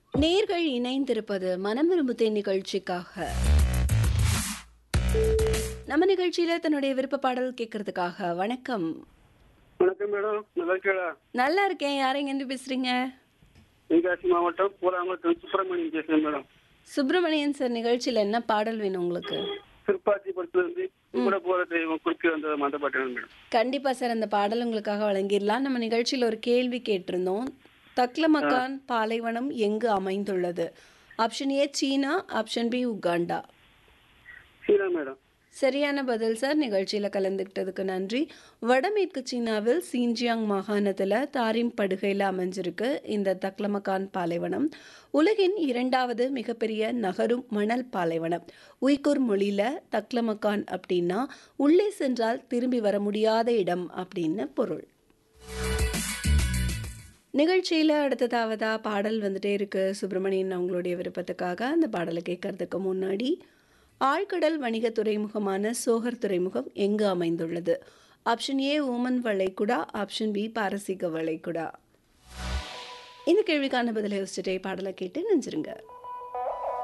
நேர்கள் இணைந்திருப்பது மனம் விரும்புதே நிகழ்ச்சிக்காக நம்ம நிகழ்ச்சியில தன்னுடைய விருப்ப பாடல் கேட்கறதுக்காக வணக்கம் வணக்கம் மேடம் நல்லா இருக்கா நல்லா இருக்கேன் யாரைங்க இருந்து பேசுறீங்க தென்காசி மாவட்டம் பூராங்குளத்தம் சுப்பிரமணியன் பேசுறேன் மேடம் சுப்பிரமணியன் சார் நிகழ்ச்சியில என்ன பாடல் வேணும் உங்களுக்கு திருப்பாச்சி படத்துல இருந்து கூட போற தெய்வம் குறுக்கி வந்த மந்த பாட்டு மேடம் கண்டிப்பா சார் அந்த பாடல் உங்களுக்காக வழங்கிடலாம் நம்ம நிகழ்ச்சியில ஒரு கேள்வி கேட்டிருந்தோம் தக்லமக்கான் பாலைவனம் எங்கு அமைந்துள்ளது ஆப்ஷன் ஏ சீனா ஆப்ஷன் பி உகாண்டா சீனா மேடம் சரியான பதில் சார் நிகழ்ச்சியில கலந்துக்கிட்டதுக்கு நன்றி வடமேற்கு சீனாவில் சீன்ஜியாங் மாகாணத்துல தாரிம் படுகையில் அமைஞ்சிருக்கு இந்த தக்லமகான் பாலைவனம் உலகின் இரண்டாவது மிகப்பெரிய நகரும் மணல் பாலைவனம் உய்குர் மொழியில தக்லமகான் அப்படின்னா உள்ளே சென்றால் திரும்பி வர முடியாத இடம் அப்படின்னு பொருள் நிகழ்ச்சியில் அடுத்ததாவதா பாடல் வந்துட்டே இருக்கு சுப்பிரமணியன் அவங்களுடைய விருப்பத்துக்காக அந்த பாடலை கேட்கறதுக்கு முன்னாடி ஆழ்கடல் வணிக துறைமுகமான சோகர் துறைமுகம் எங்கு அமைந்துள்ளது ஆப்ஷன் ஏ ஓமன் வளைகுடா ஆப்ஷன் பி பாரசீக வளைகுடா இந்த கேள்விக்கான பதிலை யோசிச்சுட்டே பாடலை கேட்டு நெஞ்சிருங்க